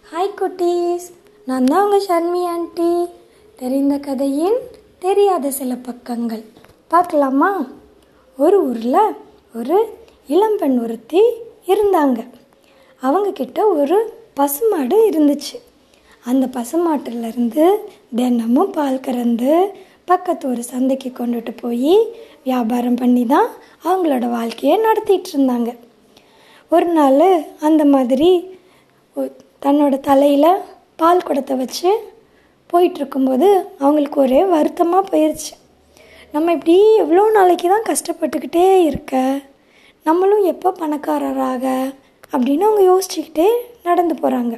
hi குட்டீஸ் நான் தான் உங்கள் ஷர்மி ஆண்டி தெரிந்த கதையின் தெரியாத சில பக்கங்கள் பார்க்கலாமா ஒரு ஊரில் ஒரு இளம்பெண் ஒருத்தி இருந்தாங்க அவங்கக்கிட்ட ஒரு பசுமாடு இருந்துச்சு அந்த பசுமாட்டிலேருந்து தினமும் பால் கறந்து பக்கத்து ஒரு சந்தைக்கு கொண்டுட்டு போய் வியாபாரம் பண்ணி தான் அவங்களோட வாழ்க்கையை நடத்திட்டு இருந்தாங்க ஒரு நாள் அந்த மாதிரி ஒ- தன்னோட தலையில் பால் குடத்தை வச்சு போயிட்டுருக்கும்போது அவங்களுக்கு ஒரே வருத்தமாக போயிடுச்சு நம்ம இப்படி எவ்வளோ நாளைக்கு தான் கஷ்டப்பட்டுக்கிட்டே இருக்க நம்மளும் எப்போ பணக்காரராக அப்படின்னு அவங்க யோசிச்சுக்கிட்டே நடந்து போகிறாங்க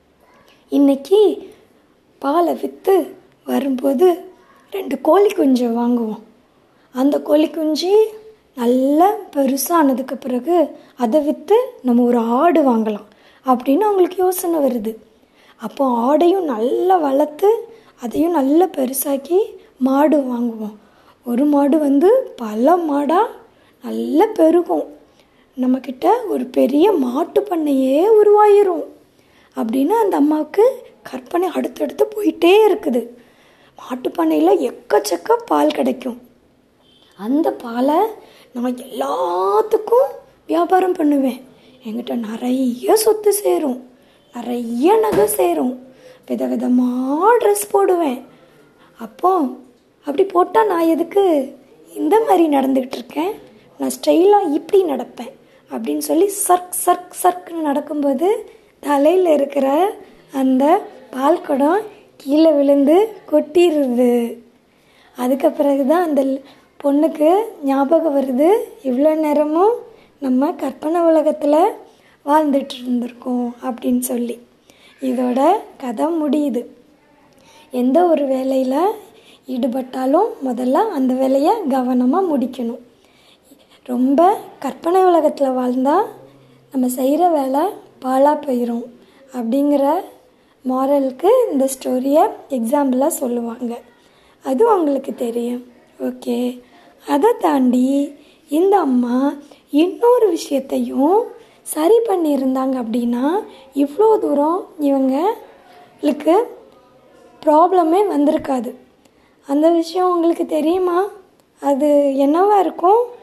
இன்னைக்கு பாலை விற்று வரும்போது ரெண்டு கோழி குஞ்சு வாங்குவோம் அந்த கோழி குஞ்சு நல்லா பெருசானதுக்கு பிறகு அதை விற்று நம்ம ஒரு ஆடு வாங்கலாம் அப்படின்னு அவங்களுக்கு யோசனை வருது அப்போ ஆடையும் நல்லா வளர்த்து அதையும் நல்லா பெருசாக்கி மாடு வாங்குவோம் ஒரு மாடு வந்து பல மாடாக நல்லா பெருகும் நம்மக்கிட்ட ஒரு பெரிய மாட்டு பண்ணையே உருவாயிரும் அப்படின்னு அந்த அம்மாவுக்கு கற்பனை அடுத்தடுத்து போயிட்டே இருக்குது மாட்டு பண்ணையில் எக்கச்சக்க பால் கிடைக்கும் அந்த பாலை நான் எல்லாத்துக்கும் வியாபாரம் பண்ணுவேன் என்கிட்ட நிறைய சொத்து சேரும் நிறைய நகை சேரும் விதவிதமாக ட்ரெஸ் போடுவேன் அப்போ அப்படி போட்டால் நான் எதுக்கு இந்த மாதிரி நடந்துக்கிட்டு இருக்கேன் நான் ஸ்டைலாக இப்படி நடப்பேன் அப்படின்னு சொல்லி சர்க் சர்க் சர்க்னு நடக்கும்போது தலையில் இருக்கிற அந்த பால் குடம் கீழே விழுந்து கொட்டிடுது அதுக்கு பிறகு தான் அந்த ல்- பொண்ணுக்கு ஞாபகம் வருது இவ்வளோ நேரமும் நம்ம கற்பனை உலகத்தில் வாழ்ந்துட்டு இருந்திருக்கோம் அப்படின்னு சொல்லி இதோட கதை முடியுது எந்த ஒரு வேலையில் ஈடுபட்டாலும் முதல்ல அந்த வேலையை கவனமாக முடிக்கணும் ரொம்ப கற்பனை உலகத்தில் வாழ்ந்தால் நம்ம செய்கிற வேலை பாழாக போயிடும் அப்படிங்கிற மாரலுக்கு இந்த ஸ்டோரியை எக்ஸாம்பிளாக சொல்லுவாங்க அது உங்களுக்கு தெரியும் ஓகே அதை தாண்டி இந்த அம்மா இன்னொரு விஷயத்தையும் சரி பண்ணியிருந்தாங்க அப்படின்னா இவ்வளோ தூரம் இவங்களுக்கு ப்ராப்ளமே வந்திருக்காது அந்த விஷயம் உங்களுக்கு தெரியுமா அது என்னவா இருக்கும்